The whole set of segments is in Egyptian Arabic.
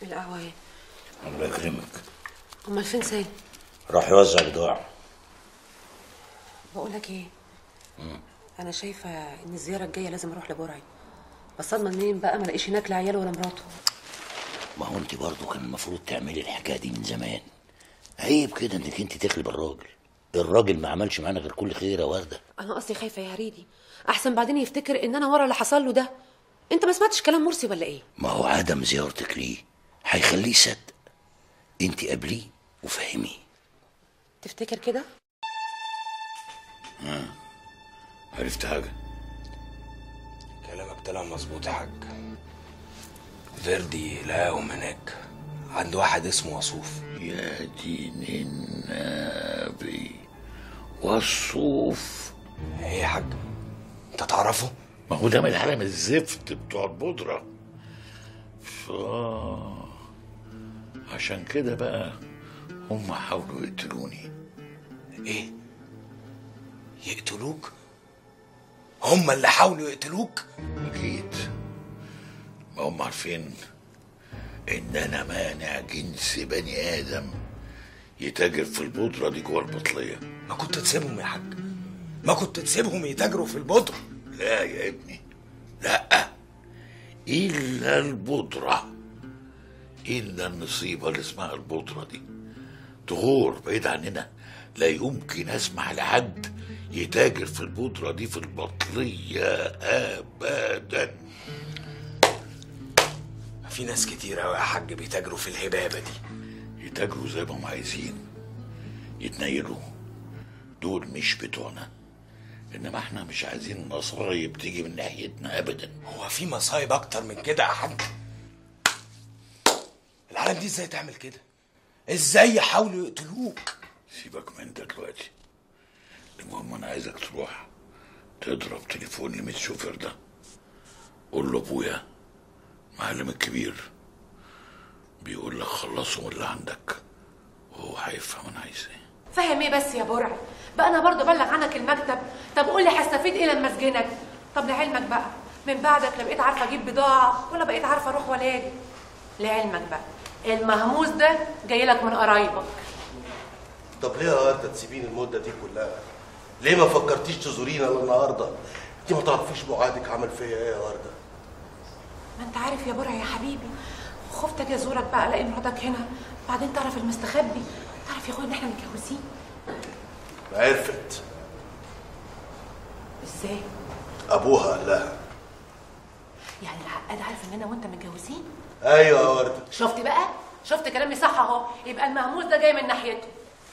القهوه اهي الله يكرمك امال فين سالم راح يوزع بضاعة بقول لك ايه انا شايفه ان الزياره الجايه لازم اروح لبرعي بس اضمن منين بقى ما الاقيش هناك لا عياله ولا مراته ما هو انت برضه كان المفروض تعملي الحكاية دي من زمان عيب كده انك انت تخلب الراجل الراجل ما عملش معانا غير كل خير يا وردة انا اصلي خايفه يا هريدي احسن بعدين يفتكر ان انا ورا اللي حصل له ده انت ما سمعتش كلام مرسي ولا ايه ما هو عدم زيارتك ليه هيخليه يصدق انت قابليه وفهميه تفتكر كده عرفت حاجة كلامك طلع مظبوط يا حاج فيردي لقاهم هناك عند واحد اسمه وصوف يا دين النبي والصوف ايه يا حاج انت تعرفه ما هو ده من العالم الزفت بتوع البودرة آه. عشان كده بقى هم حاولوا يقتلوني ايه يقتلوك هم اللي حاولوا يقتلوك أكيد ما هم عارفين إن أنا مانع جنس بني آدم يتاجر في البودرة دي جوه البطلية ما كنت تسيبهم يا حاج ما كنت تسيبهم يتاجروا في البودرة لا يا ابني لا إلا البودرة إلا النصيبة اللي اسمها البودرة دي تغور بعيد عننا لا يمكن أسمح لحد يتاجر في البودرة دي في البطلية أبدا في ناس كتير قوي يا حاج بيتاجروا في الهبابة دي يتاجروا زي ما هم عايزين يتنيلوا دول مش بتوعنا انما احنا مش عايزين نصايب تيجي من ناحيتنا ابدا هو في مصايب اكتر من كده يا حاج العالم دي ازاي تعمل كده ازاي يحاولوا يقتلوك سيبك من ده دلوقتي المهم انا عايزك تروح تضرب تليفون لميت الشوفير ده قول له ابويا معلم الكبير بيقول لك خلصوا اللي عندك وهو هيفهم انا عايز ايه فاهم ايه بس يا برعي بقى انا برضه بلغ عنك المكتب طب قول لي هستفيد ايه لما اسجنك طب لعلمك بقى من بعدك لا بقيت عارفه اجيب بضاعه ولا بقيت عارفه اروح ولا اجي لعلمك بقى المهموس ده جاي لك من قرايبك طب ليه يا وردة تسيبين المدة دي كلها؟ ليه ما فكرتيش تزورينا الا النهارده؟ انت ما تعرفيش معادك عمل فيا ايه يا وردة؟ ما انت عارف يا برعي يا حبيبي خفت اجي ازورك بقى الاقي مراتك هنا بعدين تعرف المستخبي تعرف يا اخويا ان احنا متجوزين عرفت ازاي ابوها قال لها يعني العقاد عارف ان انا وانت متجوزين ايوه يا وردة شفت بقى شفت كلامي صح اهو يبقى المهموس ده جاي من ناحيته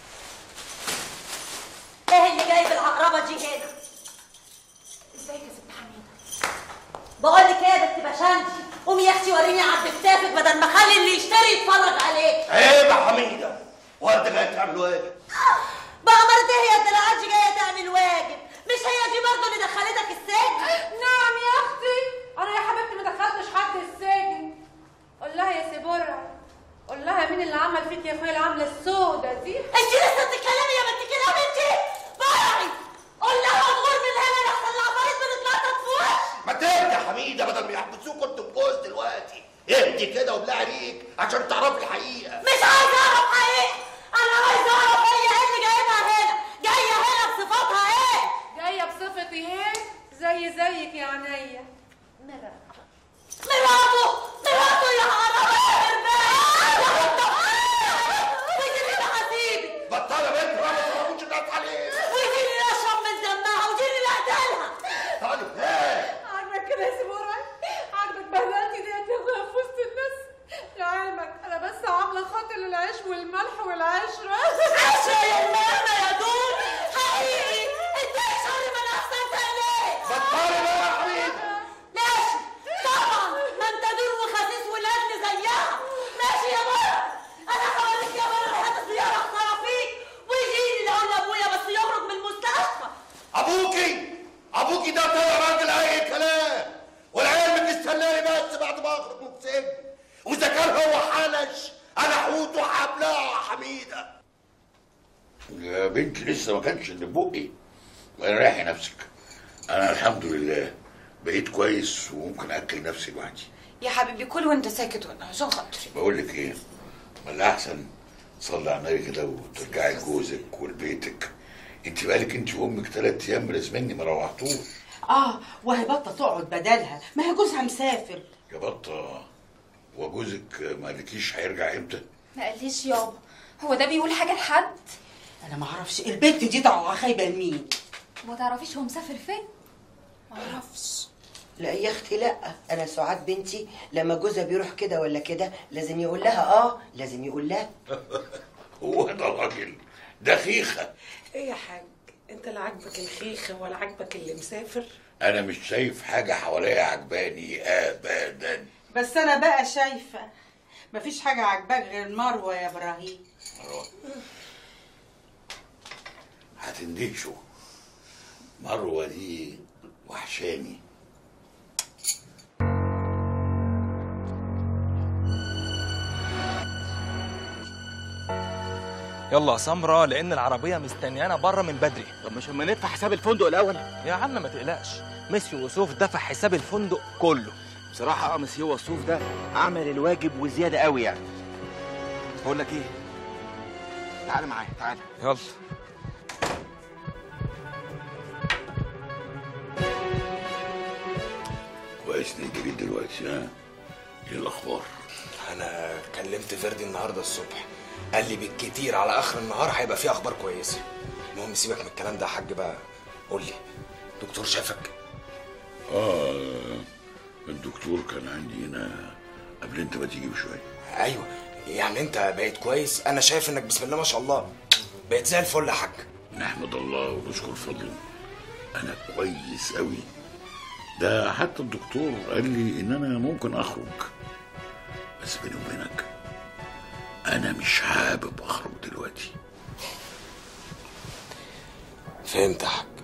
ايه اللي جايب العقربه دي هنا ازيك يا ست حميده بقول لك ايه يا بنت بشندي قومي يا اختي وريني عبد كتافك بدل ما اخلي اللي يشتري يتفرج عليك عيب يا حميدة وردة جاية تعمل واجب بقى مرت هي الدلعات دي جايه تعمل واجب مش هي دي برضه اللي دخلتك السجن نعم يا اختي انا يا حبيبتي ما دخلتش حد السجن قول لها يا سيبورة قول لها مين اللي عمل فيك يا اخويا العمله السودة دي انت لسه بتتكلمي يا بنت كلام انت بقعي قول لها تغور من هنا لحسن العفاريت بتتنطط في وشي ما تهدى يا حميدة بدل ما يحبسوك كنت بجوز دلوقتي اهدي كده وبلا عليك عشان تعرفي الحقيقة مش عايزه اعرف حقيقة انا عايزه اعرف هي ايه اللي جايبها هنا جايه هنا بصفتها ايه جايه بصفتي ايه زي زيك يا عينيا مراته مراته يا حرام ويجيني هسيبك بطلة بنت ما تفهموش الناس عليك ويجيني اشرب من دمها ويجيني اقتلها طالب ايه عاجبك كده يا سيبورة عاجبك بهدلتي ديت يا اخويا في وسط الناس لعلمك انا بس عامله خاطر للعيش والملح والعشره عشرة يا الماما يا دول حقيقي انت شر من احسنت اليه بطلة بقى يا حميدة ماشي طبعا ما انت دول وخسيس ولادن زيها ماشي يا مرة انا هوريك يا مرة ريحة الزيارة اخسرها فيك ويجيني لو لابويا بس يخرج من المستشفى ابوكي ابوكي ده طلع راجل اي كلام والعيال مستناني بس بعد ما اخرج من السجن واذا كان هو حنش انا حوت وحبلها يا حميده يا بنتي لسه ما كانش اللي بقي ريحي نفسك انا الحمد لله بقيت كويس وممكن اكل نفسي لوحدي يا حبيبي كل وانت ساكت وانا عشان خاطري بقول لك ايه ما الاحسن تصلي على النبي كده وترجعي لجوزك ولبيتك انت بقالك انت وامك ثلاث ايام مني ما روحتوش اه وهي بطه تقعد بدلها ما هي جوزها مسافر يا بطه وجوزك ما قالكيش هيرجع امتى ما قاليش يابا هو ده بيقول حاجه لحد انا ما اعرفش البنت دي دعوه خايبه لمين ما تعرفيش هو مسافر فين ما اعرفش لا يا اختي لا انا سعاد بنتي لما جوزها بيروح كده ولا كده لازم يقول لها اه لازم يقول لها هو ده راجل دخيخه ايه يا حاج انت لا عاجبك الخيخه ولا عاجبك اللي مسافر انا مش شايف حاجه حواليا عجباني ابدا بس انا بقى شايفه مفيش حاجه عاجباك غير مروه يا ابراهيم مروه هتندهشوا مروه دي وحشاني يلا يا سمرة لأن العربية مستنيانا بره من بدري طب مش اما ندفع حساب الفندق الاول يا عم ما تقلقش ميسي وسوف دفع حساب الفندق كله بصراحه اه مسيو وصوف ده عمل الواجب وزياده قوي يعني بقول لك ايه تعال معايا تعال يلا كويس نجري دلوقتي ها ايه الاخبار انا كلمت فردي النهارده الصبح قال لي بالكتير على اخر النهار هيبقى فيه اخبار كويسه المهم سيبك من الكلام ده يا حاج بقى قول لي دكتور شافك اه الدكتور كان عندي هنا قبل انت ما تيجي بشويه ايوه يعني انت بقيت كويس انا شايف انك بسم الله ما شاء الله بقيت زي الفل يا حاج نحمد الله ونشكر فضله انا كويس قوي ده حتى الدكتور قال لي ان انا ممكن اخرج بس بيني وبينك انا مش حابب اخرج دلوقتي فهمت يا حاج